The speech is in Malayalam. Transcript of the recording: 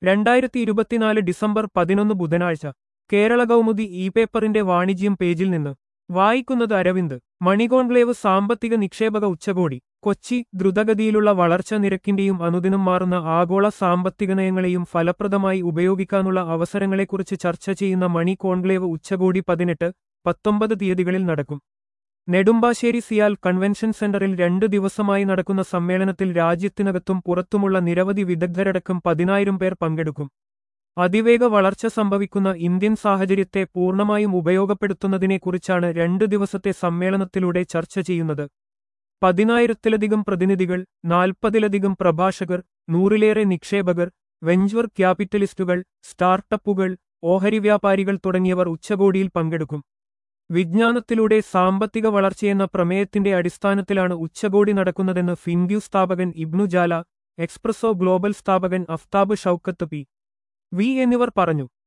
രണ്ടായിരത്തി ഇരുപത്തിനാല് ഡിസംബർ പതിനൊന്ന് ബുധനാഴ്ച കേരള കൗമുദി ഇ പേപ്പറിന്റെ വാണിജ്യം പേജിൽ നിന്ന് വായിക്കുന്നത് അരവിന്ദ് മണികോൺക്ലേവ് സാമ്പത്തിക നിക്ഷേപക ഉച്ചകോടി കൊച്ചി ദ്രുതഗതിയിലുള്ള വളർച്ച നിരക്കിന്റെയും അനുദിനം മാറുന്ന ആഗോള സാമ്പത്തിക നയങ്ങളെയും ഫലപ്രദമായി ഉപയോഗിക്കാനുള്ള അവസരങ്ങളെക്കുറിച്ച് ചർച്ച ചെയ്യുന്ന മണി കോൺക്ലേവ് ഉച്ചകോടി പതിനെട്ട് പത്തൊമ്പത് തീയതികളിൽ നടക്കും നെടുമ്പാശ്ശേരി സിയാൽ കൺവെൻഷൻ സെന്ററിൽ രണ്ടു ദിവസമായി നടക്കുന്ന സമ്മേളനത്തിൽ രാജ്യത്തിനകത്തും പുറത്തുമുള്ള നിരവധി വിദഗ്ധരടക്കം പതിനായിരം പേർ പങ്കെടുക്കും അതിവേഗ വളർച്ച സംഭവിക്കുന്ന ഇന്ത്യൻ സാഹചര്യത്തെ പൂർണ്ണമായും ഉപയോഗപ്പെടുത്തുന്നതിനെക്കുറിച്ചാണ് രണ്ടു ദിവസത്തെ സമ്മേളനത്തിലൂടെ ചർച്ച ചെയ്യുന്നത് പതിനായിരത്തിലധികം പ്രതിനിധികൾ നാൽപ്പതിലധികം പ്രഭാഷകർ നൂറിലേറെ നിക്ഷേപകർ വെഞ്ചർ ക്യാപിറ്റലിസ്റ്റുകൾ സ്റ്റാർട്ടപ്പുകൾ ഓഹരി വ്യാപാരികൾ തുടങ്ങിയവർ ഉച്ചകോടിയിൽ പങ്കെടുക്കും വിജ്ഞാനത്തിലൂടെ സാമ്പത്തിക വളർച്ചയെന്ന പ്രമേയത്തിന്റെ അടിസ്ഥാനത്തിലാണ് ഉച്ചകോടി നടക്കുന്നതെന്ന് ഫിൻഗ്യു സ്ഥാപകൻ ഇബ്നു ജാല എക്സ്പ്രസോ ഗ്ലോബൽ സ്ഥാപകൻ അഫ്താബ് ഷൌക്കത്ത് പി വി എന്നിവർ പറഞ്ഞു